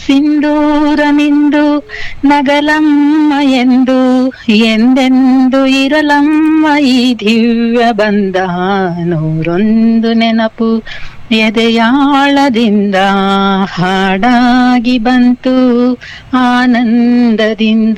ಸಿಂಧೂರ ಮಿಂದು ನಗಲಮ್ಮ ಎಂದು ಎಂದೆಂದು ಇರಲಮ್ಮ ಈ ದಿವ್ಯ ಬಂಧ ನೂರೊಂದು ನೆನಪು ಎದೆಯಾಳದಿಂದ ಹಾಡಾಗಿ ಬಂತು ಆನಂದದಿಂದ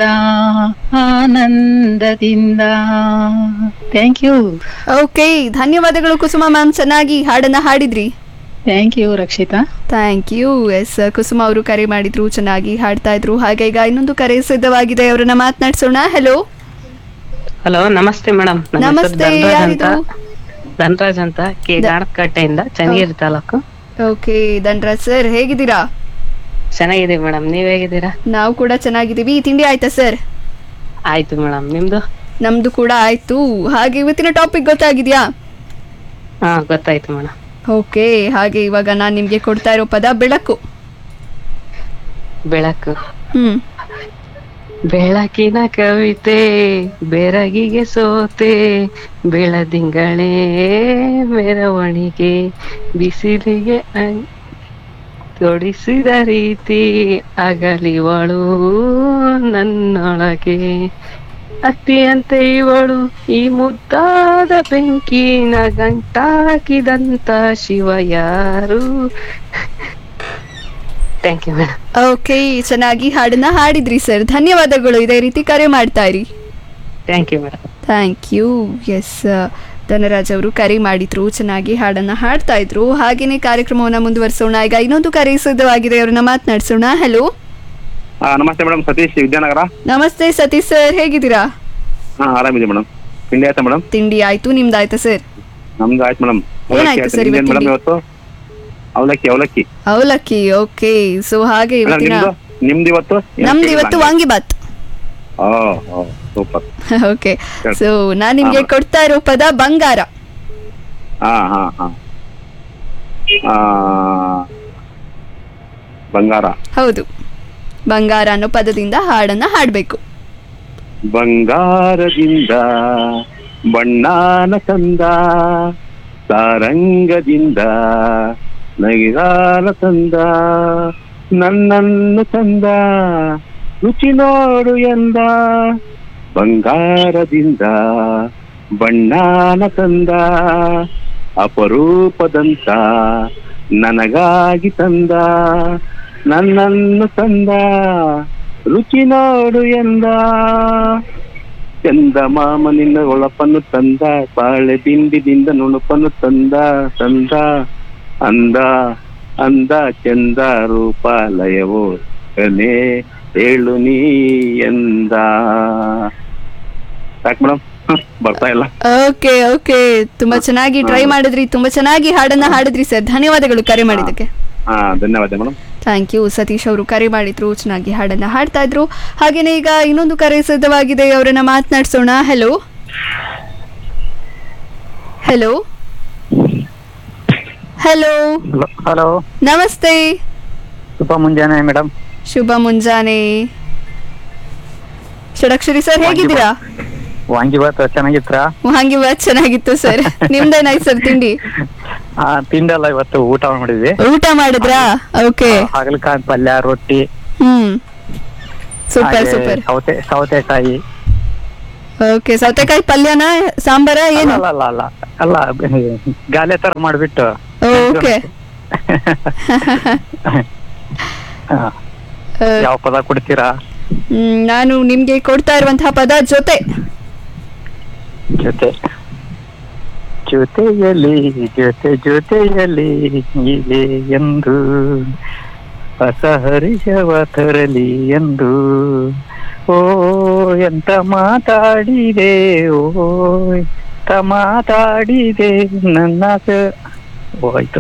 ಆನಂದದಿಂದ ಥ್ಯಾಂಕ್ ಯು ಓಕೆ ಧನ್ಯವಾದಗಳು ಕುಸುಮ ಮ್ಯಾಮ್ ಚೆನ್ನಾಗಿ ಹಾಡನ್ನ ಹಾಡಿದ್ರಿ thank you Rakshita thank you yes Kusuma ಅವರು ಕರೆ ಮಾಡಿದ್ರು ಚೆನ್ನಾಗಿ ಹಾಡ್ತಾ ಇದ್ರು ಹಾಗೆ ಈಗ ಇನ್ನೊಂದು ಕರೆ ಸಿದ್ಧವಾಗಿದೆ ಅವರನ್ನ ಮಾತನಾಡ್ಸೋಣ ಹೆಲೋ ಹಲೋ ನಮಸ್ತೆ ಮೇಡಮ್ ನಮಸ್ತೆ, ಯಾರಿದು? ಧನರಾಜ್ ಅಂತ ಕೆ ದ- ಗಾಣಕಟ್ಟೆಯಿಂದ ಚನ್ನಗಿರಿ ತಾಲೂಕು ಓಕೆ ಧನ್ರಾಜ್ ಸರ್ ಹೇಗಿದ್ದೀರಾ ಚೆನ್ನಾಗಿದೆ ಮೇಡಮ್ ನೀವ್ ಹೇಗಿದ್ದೀರಾ ನಾವು ಕೂಡ ಚೆನ್ನಾಗಿದ್ದೀವಿ ತಿಂಡಿ ಆಯ್ತಾ ಸರ್ ಆಯ್ತು ಮೇಡಮ್ ನಿಮ್ದು ನಮ್ದು ಕೂಡ ಆಯ್ತು ಹಾಗೆ ಇವತ್ತಿನ ಟಾಪಿಕ್ ಗೊತ್ತಾಗಿದ್ಯಾ ಹಾ ಗೊತ್ತಾಯ್ತು ಮೇಡಮ್ ಓಕೆ ಹಾಗೆ ಇವಾಗ ನಾನು ನಿಮ್ಗೆ ಕೊಡ್ತಾ ಇರೋ ಪದ ಬೆಳಕು ಬೆಳಕು ಹ್ಮ್ ಬೆಳಕಿನ ಕವಿತೆ ಬೆರಗಿಗೆ ಸೋತೆ ಬೆಳದಿಂಗಳೇ ಮೆರವಣಿಗೆ ಬಿಸಿಲಿಗೆ ಅಂ- ತೊಡಿಸಿದ ರೀತಿ ಅಗಲಿವಳು ನನ್ನೊಳಗೆ ಅತ್ತಿಯಂತೆ ಇವಳು ಈ ಮುದ್ದಾದ ಬೆಂಕಿನ ಗಂಟಾಕಿದಂತ ಶಿವ ಯಾರು ಥ್ಯಾಂಕ್ ಯು ಮೇಡಮ್ ಓಕೆ ಚೆನ್ನಾಗಿ ಹಾಡನ್ನ ಹಾಡಿದ್ರಿ ಸರ್ ಧನ್ಯವಾದಗಳು ಇದೇ ರೀತಿ ಕರೆ ಮಾಡ್ತಾ ಇರಿ thank you madam thank you yes Dhanaraj ಅವರು ಕರೆ ಮಾಡಿದ್ರು ಚೆನ್ನಾಗಿ ಹಾಡನ್ನ ಹಾಡ್ತಾ ಇದ್ರು ಹಾಗೇನೆ ಕಾರ್ಯಕ್ರಮವನ್ನ ಮುಂದುವರಿಸೋಣ ಈಗ ಇನ್ನೊಂದು ಕರೆ ಸಿದ್ಧವಾಗಿದೆ ಅವ್ರನ್ನ ಮಾತನಾಡ್ಸೋಣ ಹಲೋ ಆ, ನಮಸ್ತೆ ಮೇಡಮ್ ಸತೀಶ್ ವಿದ್ಯಾನಗರ ನಮಸ್ತೆ ಸತೀಶ್ ಸರ್ ಹೇಗಿದ್ದೀರಾ ಹಾ ಆರಾಮಿದೆ ಮೇಡಮ್ ತಿಂಡಿ ಆಯ್ತಾ ಮೇಡಮ್ ತಿಂಡಿ ಆಯ್ತು ನಿಮ್ದಾಯ್ತಾ ಸರ್ ನಮ್ದು ಆಯ್ತು ಮೇಡಮ್ ಏನಾಯ್ತು sir ಇವತ್ತು ಮೇಡಮ್ ತಿಂಡಿ? ಇವತ್ತು ಅವಲಕ್ಕಿ ಅವಲಕ್ಕಿ ಅವಲಕ್ಕಿ ಓಕೆ ಸೊ ಹಾಗೆ ಮೇಡಮ್ ಇವತ್ತಿನ ನಿಮ್ದು ನಿಮ್ದು ಇವತ್ತು ನಮ್ದು ಇವತ್ತು vangibath oh oh super okay so ನಾನ್ ನಿಮ್ಗೆ ಹಾ. ಕೊಡ್ತಾ ಇರೋ ಪದ ಬಂಗಾರ ಹಾ ಹಾ ಹಾ ಆ, ಬಂಗಾರ ಹೌದು ಬಂಗಾರ ಅನ್ನೋ ಪದದಿಂದ ಹಾಡನ್ನ ಹಾಡ್ಬೇಕು ಬಂಗಾರದಿಂದ ಬಣ್ಣಾನ ತಂದ ಸಾರಂಗದಿಂದ ನಗಿರಾಲ ತಂದ ನನ್ನನ್ನು ತಂದ ರುಚಿ ನೋಡು ಎಂದ ಬಂಗಾರದಿಂದ ಬಣ್ಣಾನ ತಂದ ಅಪರೂಪದಂತ ನನಗಾಗಿ ತಂದ ನನ್ನನ್ನು ತಂದ ರುಚಿ ನೋಡು ಎಂದ ಚಂದ ಮಾಮ ನಿನ್ನ ಒಳಪನ್ನು ತಂದ ಬಾಳೆ ಬಿಂಬಿದಿಂದ ನುಣುಪನ್ನು ತಂದ ತಂದ ಅಂದ ಅಂದ ಚಂದ ರೂಪ ಲಯವೋ ಕನೆ ಹೇಳು ನೀ ಎಂದ ಯಾಕೆ ಮೇಡಮ್ ಬರ್ತಾ ಇಲ್ಲ ಓಕೆ ಓಕೆ ತುಂಬಾ ಚೆನ್ನಾಗಿ ಟ್ರೈ ಮಾಡಿದ್ರಿ ತುಂಬಾ ಚೆನ್ನಾಗಿ ಹಾಡನ್ನ ಹಾಡಿದ್ರಿ ಸರ್ ಧನ್ಯವಾದಗಳು ಕರೆ ಮಾಡಿದ್ದಕ್ಕೆ ಹಾ ಧನ್ಯವಾದ ಮೇಡಮ್ ಥ್ಯಾಂಕ್ ಯು ಸತೀಶ್ ಅವರು ಕರೆ ಮಾಡಿದ್ರು ಚೆನ್ನಾಗಿ ಹಾಡನ್ನ ಹಾಡ್ತಾ ಇದ್ರು ಹಾಗೇನೆ ಈಗ ಇನ್ನೊಂದು ಕರೆ ಸಿದ್ಧವಾಗಿದೆ ಅವರನ್ನ ಮಾತನಾಡ್ಸೋಣ ಹೆಲೋ ಹೆಲೋ ಹೆಲೋ ಹಲೋ ನಮಸ್ತೆ ಶುಭ ಮುಂಜಾನೆ ಮೇಡಮ್ ಶುಭ ಮುಂಜಾನೆ ಷಡಕ್ಷರಿ ಸರ್ ಹೇಗಿದ್ದೀರಾ ವಾಂಗಿಬಾತ್ ಚೆನ್ನಾಗಿತ್ರಾ ಹಾಗೆ ಬಾತ್ ಚೆನ್ನಾಗಿತ್ತು ಸರ್ ನಿಮ್ದೇನಾಯ್ತು ಸರ್ ತಿಂಡಿ ಆ, ತಿಂಡಲ್ಲ ಇವತ್ತು ಊಟ ಮಾಡಿದ್ವಿ ಊಟ ಮಾಡಿದ್ರಾ ಓಕೆ ಹಾಗಲಕಾಯಿ ಪಲ್ಯ ರೊಟ್ಟಿ ಹ್ಮ್ ಸೂಪರ್ ಹಾಗೆ ಸೂಪರ್ ಸೌತೆ ಸೌತೆಕಾಯಿ ಓಕೆ ಸೌತೆಕಾಯಿ ಪಲ್ಯನ ಸಾಂಬಾರ ಏನು ಅಲ್ಲ ಅಲ್ಲ ಅಲ್ಲ ಅಲ್ಲ ಗಾಲೆ ತರ ಮಾಡ್ಬಿಟ್ಟು ಓಕೆ ಆ, ಯಾವ ಪದ ಕೊಡ್ತೀರಾ ನಾನು ನಿಮ್ಗೆ ಕೊಡ್ತಾ ಇರುವಂತಹ ಪದ ಜೊತೆ ಜೊತೆ ಜೊತೆಯಲ್ಲಿ ಜೊತೆ ಜೊತೆಯಲ್ಲಿ ಇದೆ ಎಂದು ಹೊಸ ಹರಿಷವ ತರಲಿ ಎಂದು ಓ ಎಂತ ಮಾತಾಡಿದೆ ಓ ಎಂತ ಮಾತಾಡಿದೆ ನನ್ನ ಸ- ಹೋಯ್ತು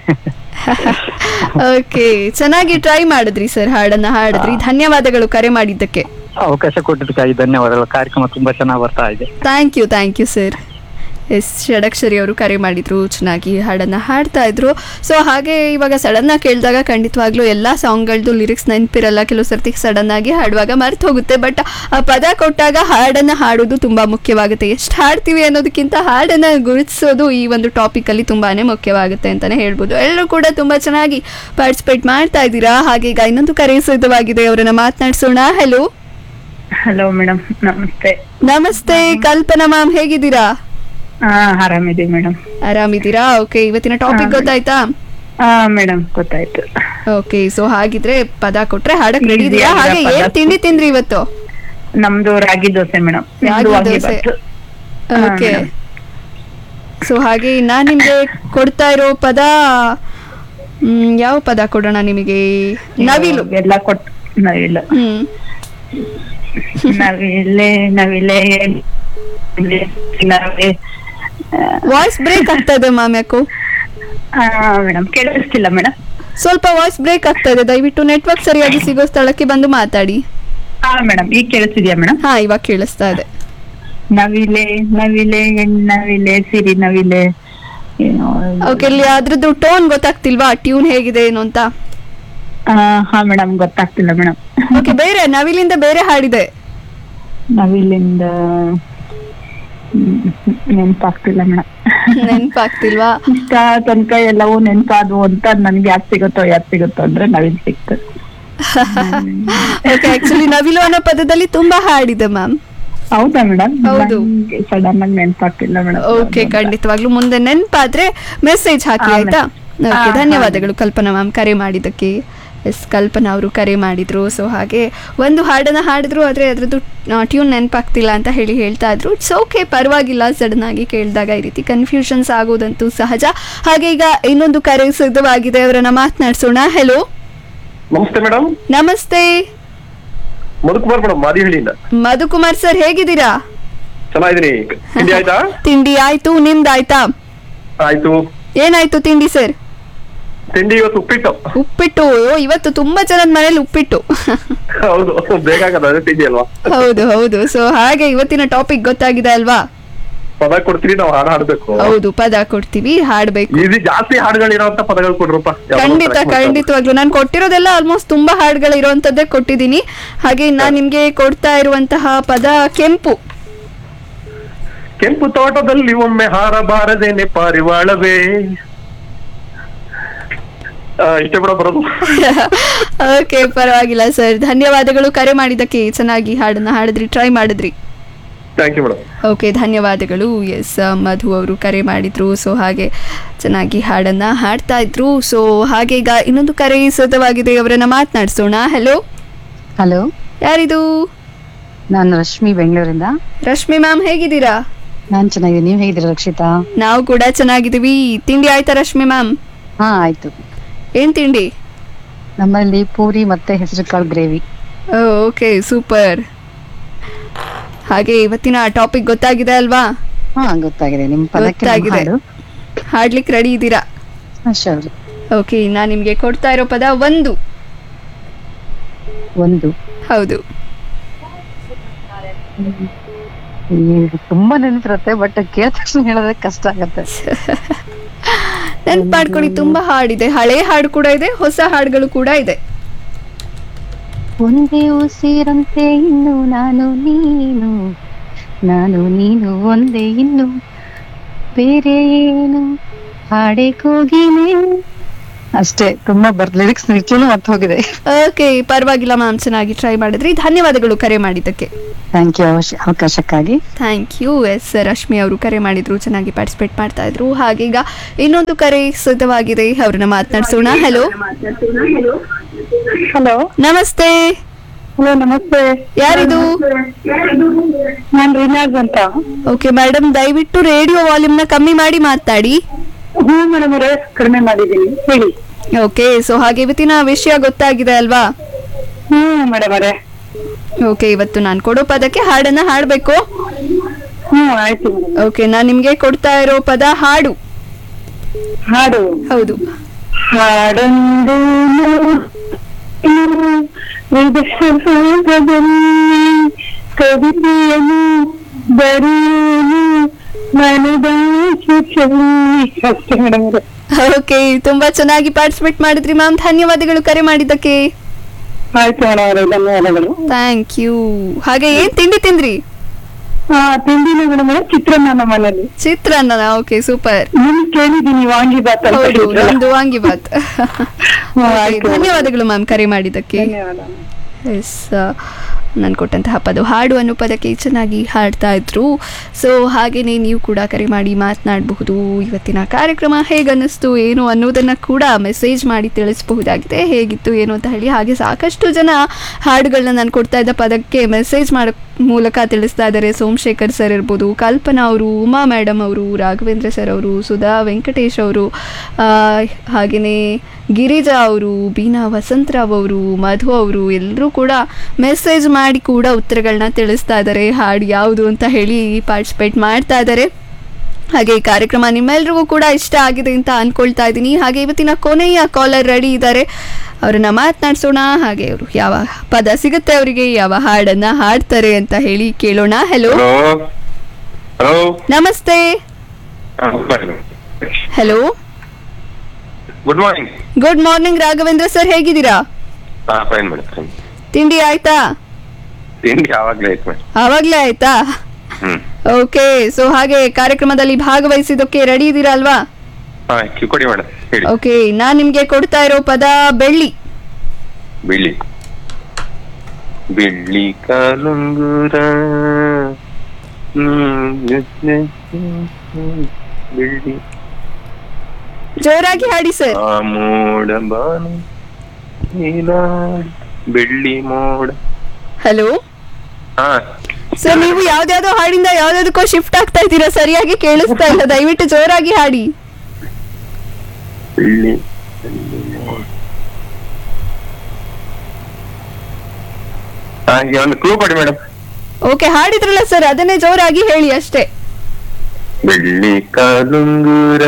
ಓಕೆ ಚೆನ್ನಾಗಿ ಟ್ರೈ ಮಾಡಿದ್ರಿ ಸರ್ ಹಾಡನ್ನ ಹಾಡಿದ್ರಿ ಧನ್ಯವಾದಗಳು ಕರೆ ಮಾಡಿದ್ದಕ್ಕೆ ಅವಕಾಶ ಕೊಟ್ಟಿದ್ದಕ್ಕಾಗಿ ಧನ್ಯವಾದಗಳು ಕಾರ್ಯಕ್ರಮ ತುಂಬಾ ಚೆನ್ನಾಗಿ ಬರ್ತಾ ಇದೆ thank you thank you sir yes Shadakshari ಅವರು ಕರೆ ಮಾಡಿದ್ರು ಚೆನ್ನಾಗಿ ಹಾಡನ್ನು ಹಾಡ್ತಾ ಇದ್ರು ಸೊ ಹಾಗೆ ಇವಾಗ ಸಡನ್ನಾಗಿ ಕೇಳಿದಾಗ ಖಂಡಿತವಾಗ್ಲೂ ಎಲ್ಲ ಸಾಂಗ್ಗಳದ್ದು ಲಿರಿಕ್ಸ್ ನೆನಪಿರಲ್ಲ ಕೆಲವು ಸರ್ತಿ ಸಡನ್ನಾಗಿ ಹಾಡುವಾಗ ಮರ್ತು ಹೋಗುತ್ತೆ ಬಟ್ ಆ ಪದ ಕೊಟ್ಟಾಗ ಹಾಡನ್ನು ಹಾಡೋದು ತುಂಬ ಮುಖ್ಯವಾಗುತ್ತೆ ಎಷ್ಟು ಹಾಡ್ತೀವಿ ಅನ್ನೋದಕ್ಕಿಂತ ಹಾಡನ್ನು ಗುರುತಿಸೋದು ಈ ಒಂದು ಟಾಪಿಕಲ್ಲಿ ತುಂಬಾ ಮುಖ್ಯವಾಗುತ್ತೆ ಅಂತಲೇ ಹೇಳ್ಬೋದು ಎಲ್ಲರೂ ಕೂಡ ತುಂಬ ಚೆನ್ನಾಗಿ ಪಾರ್ಟಿಸಿಪೇಟ್ ಮಾಡ್ತಾ ಇದ್ದೀರಾ ಹಾಗೆ ಈಗ ಇನ್ನೊಂದು ಕರೆ ಸಿದ್ಧವಾಗಿದೆ ಅವರನ್ನ ಮಾತನಾಡಿಸೋಣ ಹಲೋ ಹಲೋ ಮೇಡಮ್ ನಮಸ್ತೆ ನಮಸ್ತೆ ಕಲ್ಪನಾ ಮ್ಯಾಮ್ ಹೇಗಿದ್ದೀರಾ ಹಾ ಆರಾಮಿದ್ದೀವಿ ಮೇಡಮ್ ಆರಾಮಿದ್ದೀರಾ ಓಕೆ ಇವತ್ತಿನ ಟಾಪಿಕ್ ಗೊತ್ತಾಯ್ತಾ ಹಾ ಮೇಡಮ್ ಗೊತ್ತಾಯ್ತು ಓಕೆ ಸೊ ಹಾಗಿದ್ರೆ ಪದ ಕೊಟ್ರೆ ಹಾಡಕ್ ರೆಡಿ Easy ಇದೆಯಾ ಆಗಿರೋ ಹಾಗೆ ಪದ. ಏನ್ ತಿಂಡಿ ತಿಂದ್ರಿ ಇವತ್ತು ನಮ್ದು ragi dosa madam ragi dosa. Okay so ಹಾಗೆ ನಾನ್ ನಿಮ್ಗೆ ಕೊಡ್ತಾ ಇರೋ ಪದ ಮ್, ಯಾವ ಪದ ಕೊಡೋಣ ನಿಮಗೆ ನವಿಲು ಎಲ್ಲ ಕೊಟ್ಟು ನವಿಲು ಹ್ಮ್ ನವಿಲೆ ನವಿಲೆ ನವಿಲೆ ವಾಯ್ಸ್ ಬ್ರೇಕ್ ಆಗ್ತಾ ಇದೆ ಮ್ಯಾಮ್ ಯಾಕೋ ಮೇಡಮ್ ಕೇಳಿಸ್ತಿಲ್ಲ ಮೇಡಮ್ ಸ್ವಲ್ಪ ವಾಯ್ಸ್ ಬ್ರೇಕ್ ಆಗ್ತಾ ಇದೆ ದಯವಿಟ್ಟು ನೆಟ್ವರ್ಕ್ ಸರಿಯಾಗಿ ಸಿಗೋ ಸ್ಥಳಕ್ಕೆ ಬಂದು ಮಾತಾಡಿ ಹಾ ಮೇಡಮ್ ಈಗ ಕೇಳಿಸ್ತಿದ್ಯಾ ಮೇಡಮ್ ಹಾ ಇವಾಗ ಕೇಳಿಸ್ತಾ ಇದೆ ನವಿಲೆ ನವಿಲೆ ಹೆಣ್ಣವಿಲೆ ಸಿರಿ ನವಿಲೆ ಏನೋ ಓಕೆ ಇಲ್ಲಿ ಅದ್ರದ್ದು ಟೋನ್ ಗೊತ್ತಾಗ್ತಿಲ್ವಾ ಟ್ಯೂನ್ ಹೇಗಿದೆ ಏನು ಅಂತ ಆ, ಹಾ ಮೇಡಮ್ ಗೊತ್ತಾಗ್ತಿಲ್ಲ ಮೇಡಮ್ ಓಕೆ ಬೇರೆ ನವಿಲಿಂದ ಬೇರೆ ಹಾಡಿದೆ ನವಿಲಿಂದ ಹ್ಮ್, ನೆನ್ಪಾಗ್ತಿಲ್ಲ ಮೇಡಮ್ ನೆನ್ಪಾಗ್ತಿಲ್ವಾ ಇಷ್ಟ ತನಕ ಎಲ್ಲವೂ ನೆನ್ಪಾದ್ವು ಅಂತ ನನ್ಗೆ ಯಾಕೆ ಸಿಗುತ್ತೋ ಯಾಕೆ ಸಿಗುತ್ತೋ ಅಂದ್ರೆ ನವಿಲ್ ಸಿಕ್ತು ಓಕೆ ಆಕ್ಚುಲಿ ನವಿಲು ಅನ್ನೋ ಪದದಲ್ಲಿ ತುಂಬಾ ಹಾಡಿದೆ ಮ್ಯಾಮ್ ಹೌದಾ ಮೇಡಮ್ ಹೌದು. ಸಡನ್ ಆಗಿ ನೆನ್ಪಾಗ್ತಿಲ್ಲ ಮೇಡಮ್ ಓಕೆ ಖಂಡಿತವಾಗ್ಲೂ ಮುಂದೆ ನೆನ್ಪಾದ್ರೆ ಮೆಸೇಜ್ ಹಾಕಿ ಹಾ, ಆಯ್ತಾ ಹಾ, ಓಕೆ ಹಾ. ಧನ್ಯವಾದಗಳು ಕಲ್ಪನಾ ಮ್ಯಾಮ್ ಕರೆ ಮಾಡಿದ್ದಕ್ಕೆ ಎಸ್ ಕಲ್ಪನಾ ಅವರು ಕರೆ ಮಾಡಿದ್ರು ಸೊ ಹಾಗೆ ಒಂದು ಹಾಡನ್ನ ಹಾಡಿದ್ರು ಆದರೆ ಅದ್ರದ್ದು ಟ್ಯೂನ್ ನೆನಪಾಗ್ತಿಲ್ಲ ಅಂತ ಹೇಳಿ ಹೇಳ್ತಾ ಇದ್ರು ಇಟ್ಸ್ ಓಕೆ ಪರವಾಗಿಲ್ಲ ಸಡನ್ ಆಗಿ ಕೇಳಿದಾಗ ಈ ರೀತಿ ಕನ್ಫ್ಯೂಷನ್ಸ್ ಆಗೋದಂತೂ ಸಹಜ ಹಾಗೆ ಈಗ ಇನ್ನೊಂದು ಕರೆ ಸಿದ್ಧವಾಗಿದೆ ಅವರನ್ನ ಮಾತನಾಡ್ಸೋಣ ಹೆಲೋ ನಮಸ್ತೆ ಮೇಡಮ್ ನಮಸ್ತೆ ಮಧುಕುಮಾರ್ ಮೇಡಮ್ ಮಾದಿಹಳ್ಳಿಯಿಂದ ಮಧುಕುಮಾರ್ ಸರ್ ಹೇಗಿದ್ದೀರಾ ಚೆನ್ನಾಗಿದ್ದೀನಿ ತಿಂಡಿ ಆಯ್ತಾ ತಿಂಡಿ ಆಯ್ತು ನಿಮ್ದಾಯ್ತಾ ಆಯ್ತು ಏನಾಯ್ತು ತಿಂಡಿ ಸರ್ ತಿಂಡಿ ಇವತ್ತು ಉಪ್ಪಿಟ್ಟು ಉಪ್ಪಿಟ್ಟು ಅಯ್ಯೋ, ಇವತ್ತು ತುಂಬಾ ಜನದ ಮನೇಲಿ ಉಪ್ಪಿಟ್ಟು ಹೌದು ಬೇಗ ಆಗದ ಅದೇ ತಿಂಡಿ ಅಲ್ವಾ ಹೌದು ಹೌದು ಸೊ ಹಾಗೆ ಇವತ್ತಿನ ಟಾಪಿಕ್ ಗೊತ್ತಾಗಿದೆ ಅಲ್ವಾ ಪದ ಕೊಡ್ತೀರಿ ನಾವು ಹಾಡು ಹಾಡ್ಬೇಕು ಹೌದು ಪದ ಕೊಡ್ತೀವಿ ಹಾಡ್ಬೇಕು ಈಸಿ ಜಾಸ್ತಿ ಹಾಡುಗಳಿರೋಂತ ಪದಗಳು ಕೊಡ್ರಪ್ಪ ಯಾವ್ದಾದ್ರು ಖಂಡಿತ select ಮಾಡ್ಕೊಂಡು. ಖಂಡಿತವಾಗ್ಲು ನಾನು ಕೊಟ್ಟಿರೋದೆಲ್ಲ ಆಲ್ಮೋಸ್ಟ್ ತುಂಬಾ ಹಾಡುಗಳು ಇರುವಂತದ್ದೇ ಕೊಟ್ಟಿದ್ದೀನಿ ಹಾಗೆ ನಾನು ನಿಮ್ಗೆ ಕೊಡ್ತಾ ಇರುವಂತಹ ಪದ ಕೆಂಪು ಕೆಂಪು ತೋಟದಲ್ಲಿ ಒಮ್ಮೆ ಹಾರಬಾರದೇನೆ ಪಾರಿವಾಳವೇ ಆ, ಇಷ್ಟೇ ಬಿಡ ಬರೋದು ಓಕೆ ಪರವಾಗಿಲ್ಲ ಸರ್ ಧನ್ಯವಾದಗಳು ಕರೆ ಮಾಡಿದ್ದಕ್ಕೆ ಚೆನ್ನಾಗಿ ಹಾಡನ್ನ ಹಾಡಿದ್ರಿ ಟ್ರೈ ಮಾಡಿದ್ರಿ ಥ್ಯಾಂಕ್ ಯು ಮೇಡಮ್ ಓಕೆ ಧನ್ಯವಾದಗಳು ಎಸ್ ಮಧು ಅವರು ಕರೆ ಮಾಡಿದ್ರು ಸೊ ಹಾಗೆ ಚೆನ್ನಾಗಿ ಹಾಡನ್ನ ಹಾಡ್ತಾ ಇದ್ರು ಸೊ ಹಾಗೆ ಈಗ ಇನ್ನೊಂದು ಕರೆ ಸಿದ್ಧವಾಗಿದೆ ಅವರನ್ನ ಮಾತನಾಡಿಸೋಣ ಹಲೋ ಹಲೋ ಯಾರಿದು ನಾನು ರಶ್ಮಿ ಬೆಂಗಳೂರಿಂದ ರಶ್ಮಿ ಮ್ಯಾಮ್ ಹೇಗಿದ್ದೀರಾ ನಾನ್ ಚೆನ್ನಾಗಿದ್ದೀನಿ ನೀವ್ ಹೇಗಿದ್ದೀರಾ ರಕ್ಷಿತಾ ನಾವು ಕೂಡ ಚೆನ್ನಾಗಿದ್ದೀವಿ ತಿಂಡಿ ಆಯ್ತಾ ರಶ್ಮಿ ಮ್ಯಾಮ್ ಹಾ ಆಯ್ತು ಏನ್ ತಿಂಡಿ ನಮ್ಮಲ್ಲಿ ಪೂರಿ ಮತ್ತೆ ಹೆಸರು ಕಾಳು ಗ್ರೇವಿ ಓಕೆ ಸೂಪರ್ ಹಾಗೆ ಇವತ್ತಿನ ಟಾಪಿಕ್ ಗೊತ್ತಾಗಿದೆ ಅಲ್ವಾ ಹಾ ಗೊತ್ತಾಗಿದೆ ನಿಮ್ ಪದಕ್ಕೆ ನಮ್ಮ ಗೊತ್ತಾಗಿದೆ ಹಾಡು ಹಾಡ್ಲಿಕ್ಕೆ ರೆಡಿ ಇದ್ದೀರಾ ಹಾ, sure. ಓಕೆ ನಾನು ನಿಮಗೆ ಕೊಡ್ತಾ ಇರೋ ಪದ ಒಂದು ಒಂದು ಹೌದು ಈ ತುಂಬಾ ನೆನಪಿರುತ್ತೆ ಬಟ್ ಕೇಳಿದ ತಕ್ಷಣ ಹೇಳೋದಕ್ಕೆ ಕಷ್ಟ ಆಗತ್ತೆ ನೆನ್ಪ್ ಮಾಡ್ಕೊಳ್ಳಿ ತುಂಬಾ ಹಾಡಿದೆ ಹಳೆ ಹಾಡು ಕೂಡ ಇದೆ ಹೊಸ ಹಾಡುಗಳು ಕೂಡ ಇದೆ ಒಂದೇ ಉಸಿರಂತೆ ಇನ್ನು ನಾನು ನೀನು ನಾನು ನೀನು ಒಂದೇ ಇನ್ನು ಬೇರೆ ಏನು ಹಾಡೆ ಕೂಗಿನೇ ಅಷ್ಟೇ ತುಂಬಾ ಬರ್ ಲಿರಿಕ್ಸ್ ನಿಜವೂ ಮರ್ತು ಹೋಗಿದೆ ಓಕೆ ಪರವಾಗಿಲ್ಲ ಮ್ಯಾಮ್ ಚೆನ್ನಾಗಿ ಟ್ರೈ ಮಾಡಿದ್ರಿ ಧನ್ಯವಾದಗಳು ಕರೆ ಮಾಡಿದ್ದಕ್ಕೆ ಥ್ಯಾಂಕ್ ಯು ಅವಕಾಶಕ್ಕಾಗಿ ಥ್ಯಾಂಕ್ ಯು ಎಸ್ ರಶ್ಮಿ ಅವರು ಕರೆ ಮಾಡಿದ್ರು ಚೆನ್ನಾಗಿ ಪಾರ್ಟಿಸಿಪೇಟ್ ಮಾಡ್ತಾ ಇದ್ರು ಹಾಗೆ ಈಗ ಇನ್ನೊಂದು ಕರೆ ಸಿದ್ಧವಾಗಿದೆ ಅವ್ರನ್ನ ಮಾತನಾಡ್ಸೋಣ ಹಲೋ ಹಲೋ ನಮಸ್ತೆ ಹಲೋ ನಮಸ್ತೆ ಯಾರಿದು ನಾನ್ ರಿನಾಜ್ ಅಂತ ಓಕೆ ಮೇಡಮ್ ದಯವಿಟ್ಟು ರೇಡಿಯೋ ವಾಲ್ಯೂಮ್ನ ಕಮ್ಮಿ ಮಾಡಿ ಮಾತಾಡಿ ಹ್ಞೂ ಮೇಡಮ್ ಅವರೇ ಕಡಿಮೆ ಮಾಡಿದ್ದೀನಿ ಹೇಳಿ ಓಕೆ ಸೊ ಹಾಗೆ ಇವತ್ತಿನ ವಿಷಯ ಗೊತ್ತಾಗಿದೆ ಅಲ್ವಾ ಹ್ಮ್ ಮೇಡಮ್ ಅವರೇ ಓಕೆ ಇವತ್ತು ನಾನು ಕೊಡೋ ಪದಕ್ಕೆ ಹಾಡನ್ನ ಹಾಡಬೇಕು ಹ್ಮ್ ಆಯ್ತು ಮೇಡಮ್ ಓಕೆ ನಾನು ನಿಮ್ಗೆ ಕೊಡ್ತಾ ಇರೋ ಪದ ಹಾಡು ಹಾಡು ಹೌದು ಹಾಡೊಂದು ವಿಧಾನದಲ್ಲಿ ಕವಿತೆಯನ್ನು ಬರೆಯುವುದು ಅಷ್ಟೇ ಮೇಡಮ್ ಅವ್ರೆ ಓಕೆ ತುಂಬಾ ಚೆನ್ನಾಗಿ ಪಾರ್ಟಿಸಿಪೇಟ್ ಮಾಡಿದ್ರಿ ಮ್ಯಾಮ್ ಧನ್ಯವಾದಗಳು ಕರೆ ಮಾಡಿದ್ದಕ್ಕೆ ಆಯ್ತು ಮೇಡಮ್ ಅವರೇ ಧನ್ಯವಾದಗಳು ಥ್ಯಾಂಕ್ ಯು ಹಾಗೆ ಏನ್ ತಿಂಡಿ ತಿಂದ್ರಿ ಹಾ ತಿಂಡಿನ ಮೇಡಮ್ ಅವರೇ ಚಿತ್ರಾನ್ನ ನಮ್ಮ ಮನೇಲಿ ಚಿತ್ರಾನ್ನ ಓಕೆ ಸೂಪರ್ ನಿಮ್ ಕೇಳಿದೀನಿ ವಾಂಗಿ ಬಾತ್ ಅಂತ ಹೌದು ಹೇಳಿದ್ರಲ್ಲ. ನಮ್ದು ವಾಂಗಿ ಬಾತ್ ಹಾ, Okay, ಆಯ್ತು. ಧನ್ಯವಾದಗಳು ಮ್ಯಾಮ್ ಕರೆ ಮಾಡಿದ್ದಕ್ಕೆ ಧನ್ಯವಾದ ಎಸ್ ನಾನು ಕೊಟ್ಟಂತಹ ಪದ ಹಾಡು ಅನ್ನೋ ಪದಕ್ಕೆ ಚೆನ್ನಾಗಿ ಹಾಡ್ತಾ ಇದ್ರು ಸೊ ಹಾಗೆಯೇ ನೀವು ಕೂಡ ಕರೆ ಮಾಡಿ ಮಾತನಾಡಬಹುದು ಇವತ್ತಿನ ಕಾರ್ಯಕ್ರಮ ಹೇಗನ್ನಿಸ್ತು ಏನು ಅನ್ನೋದನ್ನು ಕೂಡ ಮೆಸೇಜ್ ಮಾಡಿ ತಿಳಿಸಬಹುದಾಗಿದೆ ಹೇಗಿತ್ತು ಏನು ಅಂತ ಹೇಳಿ ಹಾಗೆ ಸಾಕಷ್ಟು ಜನ ಹಾಡುಗಳನ್ನ ನಾನು ಕೊಡ್ತಾ ಇದ್ದ ಪದಕ್ಕೆ ಮೆಸೇಜ್ ಮಾಡೋ ಮೂಲಕ ತಿಳಿಸ್ತಾ ಇದ್ದಾರೆ ಸೋಮಶೇಖರ್ ಸರ್ ಇರ್ಬೋದು ಕಲ್ಪನಾ ಅವರು ಉಮಾ ಮೇಡಮ್ ಅವರು ರಾಘವೇಂದ್ರ ಸರ್ ಅವರು ಸುಧಾ ವೆಂಕಟೇಶ್ ಅವರು ಹಾಗೆಯೇ ಗಿರಿಜಾ ಅವರು ಬೀನಾ ವಸಂತರಾವ್ ಅವರು ಮಧು ಅವರು ಎಲ್ಲರೂ ಕೂಡ ಮೆಸೇಜ್ ಮಾಡಿ ಕೂಡ ಉತ್ತರಗಳನ್ನ ತಿಳಿಸ್ತಾ ಇದ್ದಾರೆ ಹಾಡು ಯಾವುದು ಅಂತ ಹೇಳಿ ಪಾರ್ಟಿಸಿಪೇಟ್ ಮಾಡ್ತಾ ಇದ್ದಾರೆ ಹಾಗೆ ಈ ಕಾರ್ಯಕ್ರಮ ನಿಮ್ಮೆಲ್ರಿಗೂ ಕೂಡ ಇಷ್ಟ ಆಗಿದೆ ಅಂತ ಅನ್ಕೊಳ್ತಾ ಇದ್ದೀನಿ ಹಾಗೆ ಇವತ್ತಿನ ಕೊನೆಯ ಕಾಲರ್ ರೆಡಿ ಇದ್ದಾರೆ ಅವರನ್ನ ಮಾತನಾಡ್ಸೋಣ ಹಾಗೆ ಅವರು ಯಾವ ಪದ ಸಿಗುತ್ತೆ ಅವರಿಗೆ ಯಾವ ಹಾಡನ್ನ ಹಾಡ್ತಾರೆ ಅಂತ ಹೇಳಿ ಕೇಳೋಣ ಹೆಲೋ ಹಲೋ ಹಲೋ ನಮಸ್ತೆ hello good morning good morning Raghavendra sir ಹೇಗಿದ್ದೀರಾ ಹಾ ಫೈನ್ ಮೇಡಮ್ ತಿಂಡಿ ಆಯ್ತಾ ತಿಂಡಿ ಯಾವಾಗ್ಲೇ ಆಯ್ತು ಮೇಡಮ್ ಆವಾಗ್ಲೇ ಆಯ್ತಾ ಹ್ಮ್ ಓಕೆ ಸೊ ಹಾಗೆ ಕಾರ್ಯಕ್ರಮದಲ್ಲಿ ಭಾಗವಹಿಸಿದ್ದಕ್ಕೆ ರೆಡಿ ಇದ್ದೀರಾ ಅಲ್ವಾ ಹಾ ಕ್ಯೂ ಕೊಡಿ ಮೇಡಮ್ ಹೇಳಿ ಓಕೆ ನಾನ್ ನಿಮ್ಗೆ ಕೊಡ್ತಾ ಇರೋ ಪದ ಬೆಳ್ಳಿ ಬಿಳಿ ಬಿಳಿ ಕಾಲುಂಗುರ ಹ್ಮ್, ಬಿಳಿ ಜೋರಾಗಿ ಹಾಡಿ ಸರ್ ಆ ಮೋಡ ಬಾನು ನೀಲ ಬೆಳ್ಳಿ ಮೋಡ ಹಲೋ ಹಾ ಸರ್ ನೀವು ಯಾವ್ದಾವ್ದೋ ಹಾಡಿಂದ ಯಾವ್ದಾವ್ದಕ್ಕೋ ಶಿಫ್ಟ್ ಆಗ್ತಾ ಇದ್ದೀರಾ ಸರಿಯಾಗಿ ಕೇಳಿಸ್ತಾ ಇಲ್ಲ ದಯವಿಟ್ಟು ಜೋರಾಗಿ ಹಾಡಿ ಬೆಳ್ಳಿ ಬೆಳ್ಳಿ ಮೋಡ ಹಾ ಈಗ ಒಂದು ಕ್ಲೂ ಕೊಡಿ ಮೇಡಮ್ ಓಕೆ ಹಾಡಿದ್ರಲ್ಲ ಸರ್ ಅದನ್ನೇ ಜೋರಾಗಿ ಹೇಳಿ ಅಷ್ಟೇ ಬೆಳ್ಳಿ ಕಾಲುಂಗುರ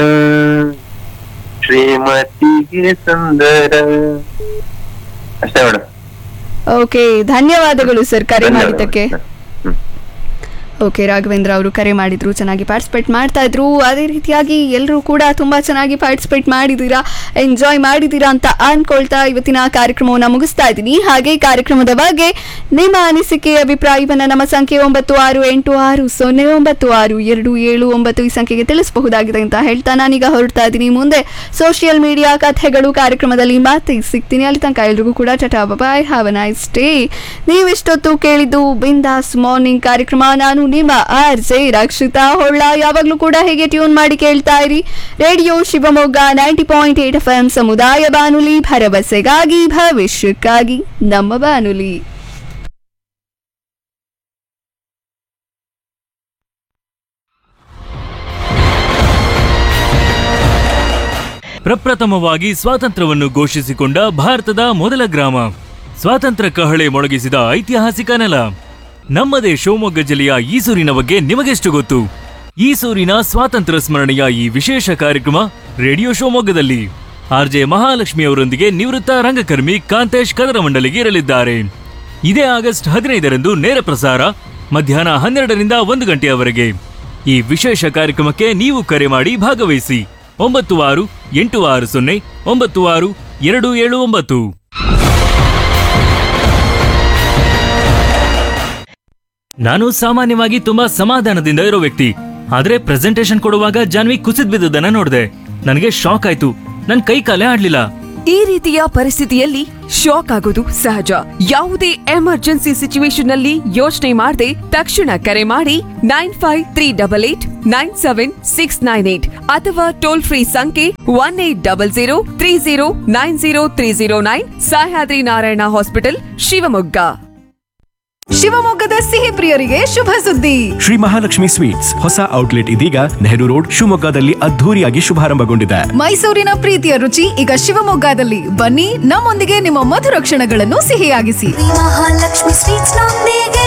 ಶ್ರೀಮತಿಗೆ ಸುಂದರ ಅಷ್ಟೇ ಮೇಡಮ್ ಓಕೆ ಧನ್ಯವಾದಗಳು ಸರ್ ಕರೆ ಮಾಡಿದ್ದಕ್ಕೆ ಓಕೆ ರಾಘವೇಂದ್ರ ಅವರು ಕರೆ ಮಾಡಿದ್ರು ಚೆನ್ನಾಗಿ ಪಾರ್ಟಿಸಿಪೇಟ್ ಮಾಡ್ತಾ ಇದ್ರು ಅದೇ ರೀತಿಯಾಗಿ ಎಲ್ಲರೂ ಕೂಡ ತುಂಬ ಚೆನ್ನಾಗಿ ಪಾರ್ಟಿಸಿಪೇಟ್ ಮಾಡಿದ್ದೀರಾ ಎಂಜಾಯ್ ಮಾಡಿದ್ದೀರಾ ಅಂತ ಅನ್ಕೊಳ್ತಾ ಇವತ್ತಿನ ಕಾರ್ಯಕ್ರಮವನ್ನು ಮುಗಿಸ್ತಾ ಇದ್ದೀನಿ ಹಾಗೆ ಈ ಕಾರ್ಯಕ್ರಮದ ಬಗ್ಗೆ ನಿಮ್ಮ ಅನಿಸಿಕೆ ಅಭಿಪ್ರಾಯವನ್ನು ನಮ್ಮ ಸಂಖ್ಯೆ ಒಂಬತ್ತು ಆರು ಎಂಟು ಆರು ಸೊನ್ನೆ ಒಂಬತ್ತು ಆರು ಎರಡು ಏಳು ಒಂಬತ್ತು ಈ ಸಂಖ್ಯೆಗೆ ತಿಳಿಸಬಹುದಾಗಿದೆ ಅಂತ ಹೇಳ್ತಾ ನಾನೀಗ ಹೊರಡ್ತಾ ಇದ್ದೀನಿ ಮುಂದೆ ಸೋಷಿಯಲ್ ಮೀಡಿಯಾ ಕಥೆಗಳು ಕಾರ್ಯಕ್ರಮದಲ್ಲಿ ಮತ್ತೆ ಸಿಗ್ತೀನಿ ಅಲ್ಲಿ ತನಕ ಎಲ್ರಿಗೂ ಕೂಡ tata bye have nice day ನೀವಿಷ್ಟೊತ್ತು ಕೇಳಿದ್ದು ಬಿಂದಾಸ್ ಮಾರ್ನಿಂಗ್ ಕಾರ್ಯಕ್ರಮ ನಾನು ನಿಮ್ಮ ಆರ್ ಜೆ ರಕ್ಷಿತಾ ಹೊಳ್ಳ ಯಾವಾಗಲೂ ಕೂಡ ಹೇಗೆ ಟ್ಯೂನ್ ಮಾಡಿ ಕೇಳ್ತಾ ಇರಿ radio Shivamogga ninety point eight F M ಸಮುದಾಯ ಬಾನುಲಿ ಭರವಸೆಗಾಗಿ ಭವಿಷ್ಯಕ್ಕಾಗಿ ನಮ್ಮ ಬಾನುಲಿ ಪ್ರಪ್ರಥಮವಾಗಿ ಸ್ವಾತಂತ್ರ್ಯವನ್ನು ಘೋಷಿಸಿಕೊಂಡ ಭಾರತದ ಮೊದಲ ಗ್ರಾಮ ಸ್ವಾತಂತ್ರ್ಯ ಕಹಳೆ ಮೊಳಗಿಸಿದ ಐತಿಹಾಸಿಕ ನೆಲ ನಮ್ಮದೇ ಶಿವಮೊಗ್ಗ ಜಿಲ್ಲೆಯ ಈಸೂರಿನ ಬಗ್ಗೆ ನಿಮಗೆಷ್ಟು ಗೊತ್ತು ಈಸೂರಿನ ಸ್ವಾತಂತ್ರ್ಯ ಸ್ಮರಣೆಯ ಈ ವಿಶೇಷ ಕಾರ್ಯಕ್ರಮ ರೇಡಿಯೋ ಶಿವಮೊಗ್ಗದಲ್ಲಿ ಆರ್ಜೆ ಮಹಾಲಕ್ಷ್ಮಿ ಅವರೊಂದಿಗೆ ನಿವೃತ್ತ ರಂಗಕರ್ಮಿ ಕಾಂತೇಶ್ ಕದರಮಂಡಲಿಗೆ ಇರಲಿದ್ದಾರೆ ಇದೇ ಆಗಸ್ಟ್ ಹದಿನೈದರಂದು ನೇರ ಪ್ರಸಾರ ಮಧ್ಯಾಹ್ನ ಹನ್ನೆರಡರಿಂದ ಒಂದು ಗಂಟೆಯವರೆಗೆ ಈ ವಿಶೇಷ ಕಾರ್ಯಕ್ರಮಕ್ಕೆ ನೀವು ಕರೆ ಮಾಡಿ ಭಾಗವಹಿಸಿ ಒಂಬತ್ತು ಆರು ಎಂಟು ಆರು ಸೊನ್ನೆ ಒಂಬತ್ತು ಆರು ಎರಡು ಏಳು ಒಂಬತ್ತು ನಾನು ಸಾಮಾನ್ಯವಾಗಿ ತುಂಬಾ ಸಮಾಧಾನದಿಂದ ಇರೋ ವ್ಯಕ್ತಿ ಆದ್ರೆ ಪ್ರೆಸೆಂಟೇಶನ್ ಕೊಡುವಾಗ ಜಾನ್ವಿ ಕುಸಿದ್ ಬಿದ್ದದನ್ನ ನೋಡಿದೆ ನನಗೆ ಶಾಕ್ ಆಯ್ತು ನನ್ ಕೈ ಕಾಲೇ ಆಡ್ಲಿಲ್ಲ ಈ ರೀತಿಯ ಪರಿಸ್ಥಿತಿಯಲ್ಲಿ ಶಾಕ್ ಆಗೋದು ಸಹಜ ಯಾವುದೇ ಎಮರ್ಜೆನ್ಸಿ ಸಿಚುವೇಶನ್ ನಲ್ಲಿ ಯೋಚನೆ ಮಾಡದೆ ತಕ್ಷಣ ಕರೆ ಮಾಡಿ nine five three double eight nine seven six nine eight ಅಥವಾ ಟೋಲ್ ಫ್ರೀ ಸಂಖ್ಯೆ one eight double zero three zero nine zero three zero nine Sahyadri Narayana hospital Shivamogga ಶಿವಮೊಗ್ಗದ ಸಿಹಿ ಪ್ರಿಯರಿಗೆ ಶುಭ ಸುದ್ದಿ ಶ್ರೀ ಮಹಾಲಕ್ಷ್ಮಿ ಸ್ವೀಟ್ಸ್ ಹೊಸ ಔಟ್ಲೆಟ್ ಇದೀಗ ನೆಹರು ರೋಡ್ ಶಿವಮೊಗ್ಗದಲ್ಲಿ ಅದ್ಧೂರಿಯಾಗಿ ಶುಭಾರಂಭಗೊಂಡಿದೆ ಮೈಸೂರಿನ ಪ್ರೀತಿಯ ರುಚಿ ಈಗ ಶಿವಮೊಗ್ಗದಲ್ಲಿ ಬನ್ನಿ ನಮ್ಮೊಂದಿಗೆ ನಿಮ್ಮ ಮಧುರ ಕ್ಷಣಗಳನ್ನು ಸಿಹಿಯಾಗಿಸಿ ಮಹಾಲಕ್ಷ್ಮಿ ಸ್ವೀಟ್ಸ್ ನೊಂದಿಗೆ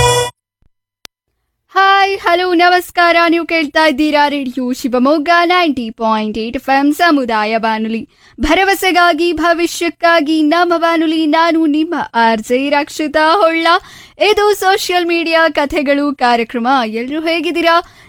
ಹಾಯ್ ಹಲೋ ನಮಸ್ಕಾರ ನೀವು ಕೇಳ್ತಾ ಇದ್ದೀರಾ radio Shivamogga ninety point eight F M ಸಮುದಾಯ ಬಾನುಲಿ ಭರವಸೆಗಾಗಿ ಭವಿಷ್ಯಕ್ಕಾಗಿ ನಮ್ಮ ಬಾನುಲಿ ನಾನು ನಿಮ್ಮ ಆರ್ ಜೆ ರಕ್ಷಿತಾ ಹೊಳ್ಳ ಇದು ಸೋಷಿಯಲ್ ಮೀಡಿಯಾ ಕಥೆಗಳು ಕಾರ್ಯಕ್ರಮ ಎಲ್ಲರೂ ಹೇಗಿದ್ದೀರಾ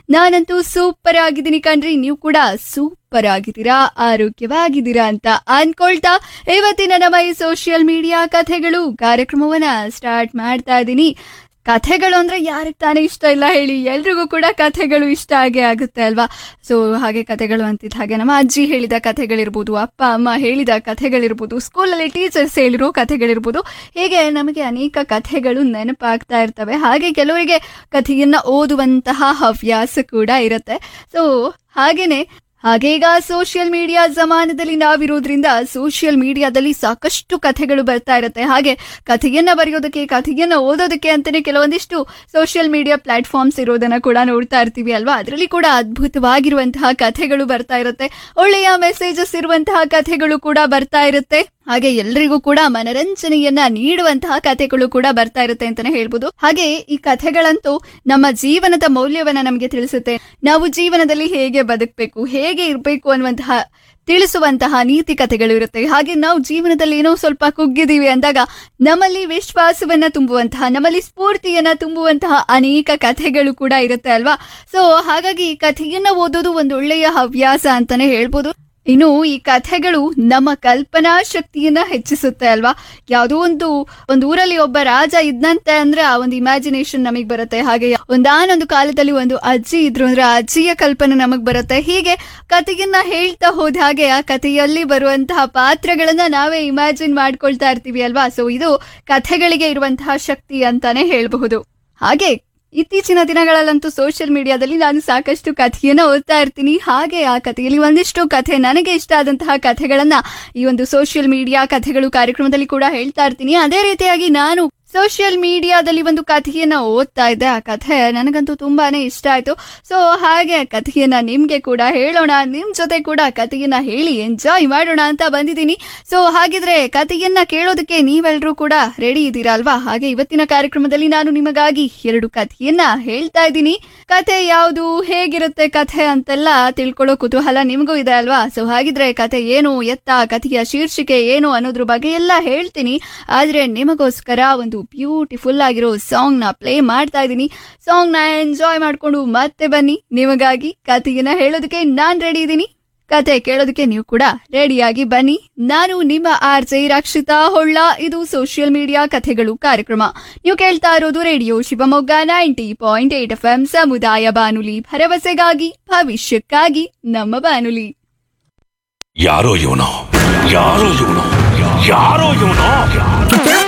ನಾನಂತೂ ಸೂಪರ್ ಆಗಿದ್ದೀನಿ ಕಣ್ರಿ ನೀವು ಕೂಡ ಸೂಪರ್ ಆಗಿದ್ದೀರಾ ಆರೋಗ್ಯವಾಗಿದ್ದೀರಾ ಅಂತ ಅನ್ಕೊಳ್ತಾ ಇವತ್ತಿನ ನಮ್ಮ ಈ ಸೋಷಿಯಲ್ ಮೀಡಿಯಾ ಕಥೆಗಳು ಕಾರ್ಯಕ್ರಮವನ್ನ ಸ್ಟಾರ್ಟ್ ಮಾಡ್ತಾ ಇದ್ದೀನಿ ಕಥೆಗಳು ಅಂದ್ರೆ ಯಾರಿಗೆ ತಾನೇ ಇಷ್ಟ ಇಲ್ಲ ಹೇಳಿ ಎಲ್ರಿಗೂ ಕೂಡ ಕಥೆಗಳು ಇಷ್ಟ ಆಗೇ ಆಗುತ್ತೆ ಅಲ್ವಾ ಸೊ ಹಾಗೆ ಕಥೆಗಳು ಅಂತಿದ್ದ ಹಾಗೆ ನಮ್ಮ ಅಜ್ಜಿ ಹೇಳಿದ ಕಥೆಗಳಿರ್ಬೋದು ಅಪ್ಪ ಅಮ್ಮ ಹೇಳಿದ ಕಥೆಗಳಿರ್ಬೋದು ಸ್ಕೂಲಲ್ಲಿ ಟೀಚರ್ಸ್ ಹೇಳಿರೋ ಕಥೆಗಳಿರ್ಬೋದು ಹೀಗೆ ನಮಗೆ ಅನೇಕ ಕಥೆಗಳು ನೆನಪಾಗ್ತಾ ಇರ್ತವೆ ಹಾಗೆ ಕೆಲವರಿಗೆ ಕಥೆಯನ್ನ ಓದುವಂತಹ ಹವ್ಯಾಸ ಕೂಡ ಇರುತ್ತೆ ಸೊ ಹಾಗೇನೆ ಹಾಗೆ ಈಗ ಸೋಷಿಯಲ್ ಮೀಡಿಯಾ ಜಮಾನದಲ್ಲಿ ನಾವಿರೋದ್ರಿಂದ ಸೋಷಿಯಲ್ ಮೀಡಿಯಾದಲ್ಲಿ ಸಾಕಷ್ಟು ಕಥೆಗಳು ಬರ್ತಾ ಇರುತ್ತೆ ಹಾಗೆ ಕಥೆಯನ್ನ ಬರೆಯೋದಕ್ಕೆ ಕಥೆಯನ್ನ ಓದೋದಕ್ಕೆ ಅಂತಾನೆ ಕೆಲವೊಂದಿಷ್ಟು ಸೋಷಿಯಲ್ ಮೀಡಿಯಾ ಪ್ಲಾಟ್ಫಾರ್ಮ್ಸ್ ಇರೋದನ್ನ ಕೂಡ ನೋಡ್ತಾ ಇರ್ತೀವಿ ಅಲ್ವಾ ಅದರಲ್ಲಿ ಕೂಡ ಅದ್ಭುತವಾಗಿರುವಂತಹ ಕಥೆಗಳು ಬರ್ತಾ ಇರುತ್ತೆ ಒಳ್ಳೆಯ ಮೆಸೇಜಸ್ ಇರುವಂತಹ ಕಥೆಗಳು ಕೂಡ ಬರ್ತಾ ಇರುತ್ತೆ ಹಾಗೆ ಎಲ್ರಿಗೂ ಕೂಡ ಮನರಂಜನೆಯನ್ನ ನೀಡುವಂತಹ ಕಥೆಗಳು ಕೂಡ ಬರ್ತಾ ಇರುತ್ತೆ ಅಂತಾನೆ ಹೇಳ್ಬೋದು ಹಾಗೆ ಈ ಕಥೆಗಳಂತೂ ನಮ್ಮ ಜೀವನದ ಮೌಲ್ಯವನ್ನ ನಮಗೆ ತಿಳಿಸುತ್ತೆ ನಾವು ಜೀವನದಲ್ಲಿ ಹೇಗೆ ಬದುಕಬೇಕು ಹೇಗೆ ಇರಬೇಕು ಅನ್ನುವಂತಹ ತಿಳಿಸುವಂತಹ ನೀತಿ ಕಥೆಗಳು ಇರುತ್ತೆ ಹಾಗೆ ನಾವು ಜೀವನದಲ್ಲಿ ಏನೋ ಸ್ವಲ್ಪ ಕುಗ್ಗಿದೀವಿ ಅಂದಾಗ ನಮ್ಮಲ್ಲಿ ವಿಶ್ವಾಸವನ್ನ ತುಂಬುವಂತಹ ನಮ್ಮಲ್ಲಿ ಸ್ಫೂರ್ತಿಯನ್ನ ತುಂಬುವಂತಹ ಅನೇಕ ಕಥೆಗಳು ಕೂಡ ಇರುತ್ತೆ ಅಲ್ವಾ ಸೊ ಹಾಗಾಗಿ ಈ ಕಥೆಯನ್ನ ಓದೋದು ಒಂದು ಒಳ್ಳೆಯ ಹವ್ಯಾಸ ಅಂತಾನೆ ಹೇಳ್ಬೋದು ಇನ್ನು ಈ ಕಥೆಗಳು ನಮ್ಮ ಕಲ್ಪನಾ ಶಕ್ತಿಯನ್ನ ಹೆಚ್ಚಿಸುತ್ತೆ ಅಲ್ವಾ ಯಾವುದೋ ಒಂದು ಒಂದು ಊರಲ್ಲಿ ಒಬ್ಬ ರಾಜ ಇದ್ನಂತೆ ಅಂದ್ರೆ ಆ ಒಂದು ಇಮ್ಯಾಜಿನೇಷನ್ ನಮಗ್ ಬರುತ್ತೆ ಹಾಗೆ ಒಂದಾನೊಂದು ಕಾಲದಲ್ಲಿ ಒಂದು ಅಜ್ಜಿ ಇದ್ರು ಅಂದ್ರೆ ಆ ಅಜ್ಜಿಯ ಕಲ್ಪನೆ ನಮಗ್ ಬರುತ್ತೆ ಹೀಗೆ ಕಥೆಯನ್ನ ಹೇಳ್ತಾ ಹೋದ ಹಾಗೆ ಆ ಕಥೆಯಲ್ಲಿ ಬರುವಂತಹ ಪಾತ್ರಗಳನ್ನ ನಾವೇ ಇಮ್ಯಾಜಿನ್ ಮಾಡ್ಕೊಳ್ತಾ ಇರ್ತೀವಿ ಅಲ್ವಾ ಸೊ ಇದು ಕಥೆಗಳಿಗೆ ಇರುವಂತಹ ಶಕ್ತಿ ಅಂತಾನೆ ಹೇಳಬಹುದು ಹಾಗೆ ಇತ್ತೀಚಿನ ದಿನಗಳಲ್ಲಂತೂ ಸೋಷಿಯಲ್ ಮೀಡಿಯಾದಲ್ಲಿ ನಾನು ಸಾಕಷ್ಟು ಕಥೆಯನ್ನ ಓದ್ತಾ ಇರ್ತೀನಿ ಹಾಗೆ ಆ ಕಥೆಯಲ್ಲಿ ಒಂದಿಷ್ಟು ಕಥೆ ನನಗೆ ಇಷ್ಟ ಆದಂತಹ ಕಥೆಗಳನ್ನ ಈ ಒಂದು ಸೋಷಿಯಲ್ ಮೀಡಿಯಾ ಕಥೆಗಳು ಕಾರ್ಯಕ್ರಮದಲ್ಲಿ ಕೂಡ ಹೇಳ್ತಾ ಇರ್ತೀನಿ ಅದೇ ರೀತಿಯಾಗಿ ನಾನು ಸೋಷಿಯಲ್ ಮೀಡಿಯಾದಲ್ಲಿ ಒಂದು ಕಥೆಯನ್ನ ಓದ್ತಾ ಇದ್ದೆ ಆ ಕಥೆ ನನಗಂತೂ ತುಂಬಾನೇ ಇಷ್ಟ ಆಯ್ತು ಸೊ ಹಾಗೆ ಆ ಕಥೆಯನ್ನ ನಿಮ್ಗೆ ಕೂಡ ಹೇಳೋಣ ನಿಮ್ ಜೊತೆ ಕೂಡ ಕಥೆಯನ್ನ ಹೇಳಿ ಎಂಜಾಯ್ ಮಾಡೋಣ ಅಂತ ಬಂದಿದ್ದೀನಿ ಸೊ ಹಾಗಿದ್ರೆ ಕಥೆಯನ್ನ ಕೇಳೋದಕ್ಕೆ ನೀವೆಲ್ಲರೂ ಕೂಡ ರೆಡಿ ಇದ್ದೀರಾ ಅಲ್ವಾ ಹಾಗೆ ಇವತ್ತಿನ ಕಾರ್ಯಕ್ರಮದಲ್ಲಿ ನಾನು ನಿಮಗಾಗಿ ಎರಡು ಕಥೆಯನ್ನ ಹೇಳ್ತಾ ಇದ್ದೀನಿ ಕಥೆ ಯಾವುದು ಹೇಗಿರುತ್ತೆ ಕಥೆ ಅಂತೆಲ್ಲ ತಿಳ್ಕೊಳ್ಳೋ ಕುತೂಹಲ ನಿಮಗೂ ಇದೆ ಅಲ್ವಾ ಸೊ ಹಾಗಿದ್ರೆ ಕಥೆ ಏನು ಎತ್ತ ಕಥೆಯ ಶೀರ್ಷಿಕೆ ಏನು ಅನ್ನೋದ್ರ ಬಗ್ಗೆ ಎಲ್ಲ ಹೇಳ್ತೀನಿ ಆದ್ರೆ ನಿಮಗೋಸ್ಕರ ಒಂದು ಬ್ಯೂಟಿಫುಲ್ ಆಗಿರೋ ಸಾಂಗ್ ನ ಪ್ಲೇ ಮಾಡ್ತಾ ಇದ್ದೀನಿ ಸಾಂಗ್ ನ ಎಂಜಾಯ್ ಮಾಡ್ಕೊಂಡು ಮತ್ತೆ ಬನ್ನಿ ನಿಮಗಾಗಿ ಕಥೆಯನ್ನ ಹೇಳೋದಕ್ಕೆ ನಾನ್ ರೆಡಿ ಇದ್ದೀನಿ ಕತೆ ಕೇಳೋದಕ್ಕೆ ನೀವು ಕೂಡ ರೆಡಿಯಾಗಿ ಬನ್ನಿ ನಾನು ನಿಮ್ಮ ಆರ್ ಜೆ ರಕ್ಷಿತಾ ಹೊಳ್ಳ ಇದು ಸೋಷಿಯಲ್ ಮೀಡಿಯಾ ಕಥೆಗಳು ಕಾರ್ಯಕ್ರಮ ನೀವು ಕೇಳ್ತಾ ಇರೋದು radio Shivamogga ninety point eight F M ಸಮುದಾಯ ಬಾನುಲಿ ಭರವಸೆಗಾಗಿ ಭವಿಷ್ಯಕ್ಕಾಗಿ ನಮ್ಮ ಬಾನುಲಿ ಯಾರೋ ಇವನು ಯಾರೋ ಇವನು ಯಾರೋ ಇವನು